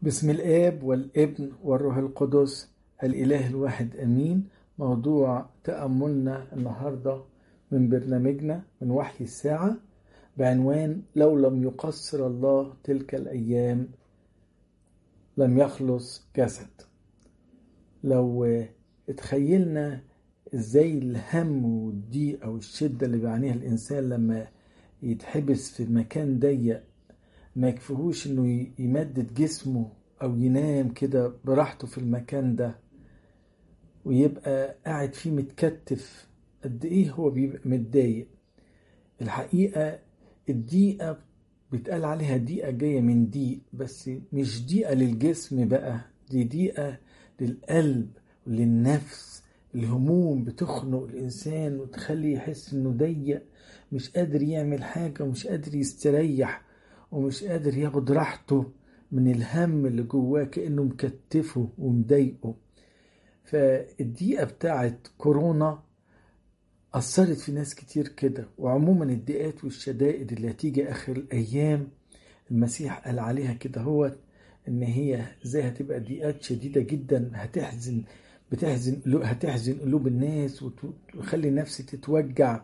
بسم الآب والابن والروح القدس الإله الواحد أمين موضوع تأملنا النهاردة من برنامجنا من وحي الساعة بعنوان لو لم يقصر الله تلك الأيام لم يخلص جسد لو اتخيلنا ازاي الهم والضيقة والشدة اللي بيعانيها الإنسان لما يتحبس في مكان ضيق ما يكفيهوش انه يمدد جسمه او ينام كده براحته في المكان ده ويبقى قاعد فيه متكتف قد ايه هو بيبقى متضايق الحقيقة الضيقة بيتقال عليها ضيقة جاية من ضيق بس مش ضيقة للجسم بقى دي ضيقة للقلب وللنفس الهموم بتخنق الإنسان وتخليه يحس إنه ضيق مش قادر يعمل حاجة ومش قادر يستريح ومش قادر ياخد راحته من الهم اللي جواه كأنه مكتفه ومضايقه فالضيقة بتاعت كورونا أثرت في ناس كتير كده وعموما الضيقات والشدائد اللي هتيجي آخر الأيام المسيح قال عليها كده هو إن هي ازاي هتبقى ضيقات شديدة جدا هتحزن بتحزن هتحزن قلوب الناس وتخلي النفس تتوجع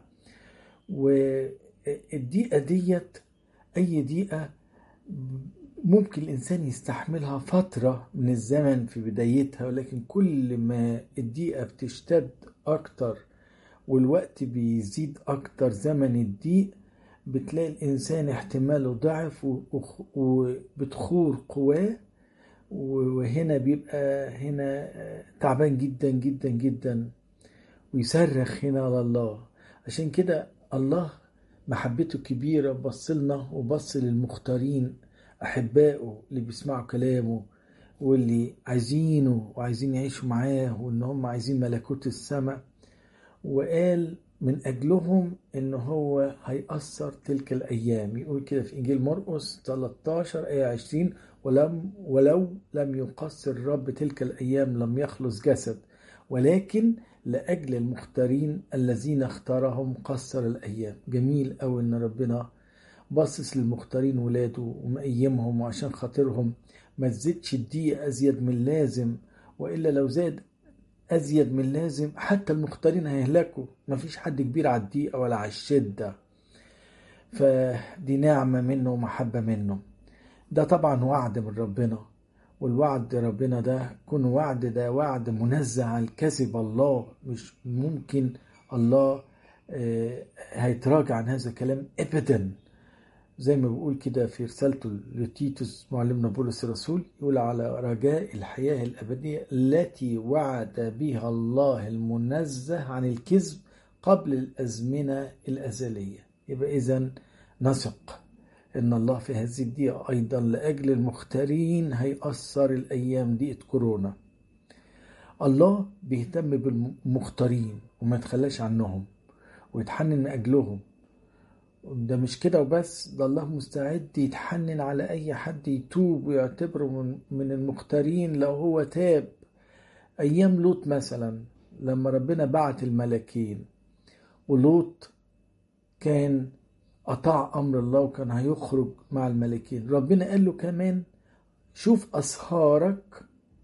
والضيقة ديت أي ضيقة ممكن الإنسان يستحملها فترة من الزمن في بدايتها ولكن كل ما الضيقة بتشتد أكتر والوقت بيزيد أكتر زمن الضيق بتلاقي الإنسان احتماله ضعف وبتخور قواه وهنا بيبقى هنا تعبان جدا جدا جدا ويصرخ هنا على الله عشان كده الله محبته كبيرة بص لنا وبص للمختارين أحبائه اللي بيسمعوا كلامه واللي عايزينه وعايزين يعيشوا معاه وإن هم عايزين ملكوت السماء وقال من أجلهم إن هو هيأثر تلك الأيام يقول كده في إنجيل مرقس 13 آية 20 ولم ولو لم يقصر الرب تلك الأيام لم يخلص جسد ولكن لأجل المختارين الذين اختارهم قصر الأيام جميل أوي إن ربنا باصص للمختارين ولاده ومقيمهم وعشان خاطرهم ما تزيدش الدقيقة أزيد من اللازم وإلا لو زاد أزيد من اللازم حتى المختارين هيهلكوا مفيش حد كبير على الدقيقة ولا على الشدة فدي نعمة منه ومحبة منه ده طبعا وعد من ربنا والوعد ربنا ده كون وعد ده وعد منزه عن الكذب الله مش ممكن الله هيتراجع عن هذا الكلام ابدا زي ما بيقول كده في رسالته لتيتوس معلمنا بولس الرسول يقول على رجاء الحياة الأبدية التي وعد بها الله المنزه عن الكذب قبل الأزمنة الأزلية يبقى إذا نثق إن الله في هذه الدقيقة أيضا لأجل المختارين هيأثر الأيام دقيقة كورونا الله بيهتم بالمختارين وما يتخلاش عنهم ويتحنن من أجلهم ده مش كده وبس ده الله مستعد يتحنن على أي حد يتوب ويعتبره من, من المختارين لو هو تاب أيام لوط مثلا لما ربنا بعت الملكين ولوط كان أطاع أمر الله وكان هيخرج مع الملكين ربنا قال له كمان شوف أسهارك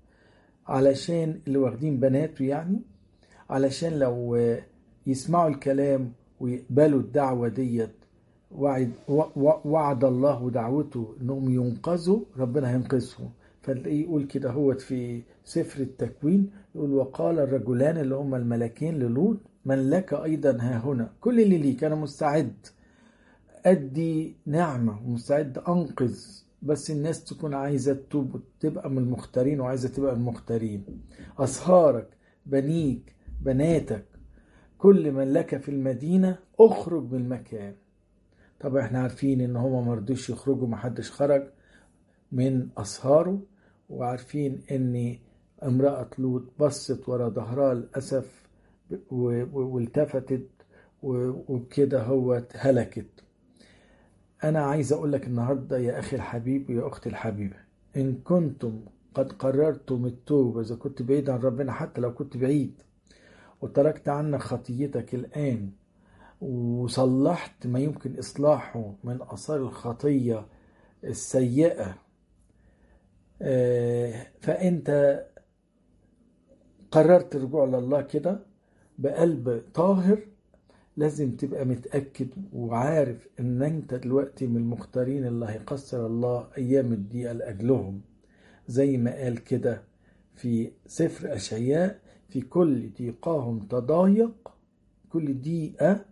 علشان اللي واخدين بناته يعني علشان لو يسمعوا الكلام ويقبلوا الدعوة ديت وعد, وعد الله ودعوته انهم ينقذوا ربنا هينقذهم فتلاقيه يقول كده هو في سفر التكوين يقول وقال الرجلان اللي هم الملكين للوط من لك ايضا ها هنا كل اللي ليك انا مستعد ادي نعمه ومستعد انقذ بس الناس تكون عايزه تتوب وتبقى من المختارين وعايزه تبقى المختارين اسهارك بنيك بناتك كل من لك في المدينه اخرج من المكان طبعا احنا عارفين ان هما مرضوش يخرجوا محدش خرج من اسهاره وعارفين ان امرأة لوط بصت ورا ظهرها للأسف والتفتت وكده هو هلكت أنا عايز أقول لك النهاردة يا أخي الحبيب ويا أختي الحبيبة إن كنتم قد قررتم التوبة إذا كنت بعيد عن ربنا حتى لو كنت بعيد وتركت عنك خطيتك الآن وصلحت ما يمكن إصلاحه من آثار الخطية السيئة فأنت قررت الرجوع لله كده بقلب طاهر لازم تبقى متأكد وعارف ان انت دلوقتي من المختارين اللي هيقصر الله ايام الدقيقة لأجلهم زي ما قال كده في سفر أشعياء في كل ضيقاهم تضايق كل دقيقة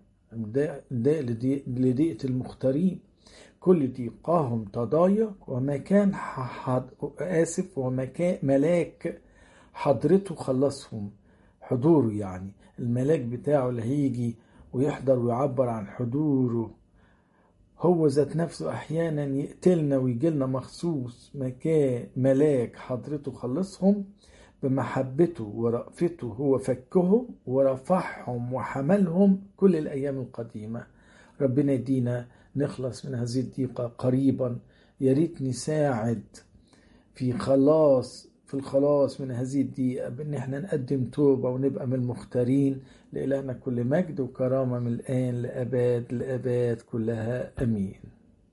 لضيقة المختارين كل ضيقاهم تضايق وما كان حد آسف وما كان ملاك حضرته خلصهم حضوره يعني الملاك بتاعه اللي هيجي ويحضر ويعبر عن حضوره هو ذات نفسه احيانا يقتلنا ويجي لنا مخصوص مكان ملاك حضرته خلصهم بمحبته ورأفته هو فكهم ورفعهم وحملهم كل الأيام القديمة ربنا يدينا نخلص من هذه الضيقة قريبا يا ريت نساعد في خلاص في الخلاص من هذه الضيقة بأن احنا نقدم توبة ونبقى من المختارين لإلهنا كل مجد وكرامة من الآن لأباد لأباد كلها أمين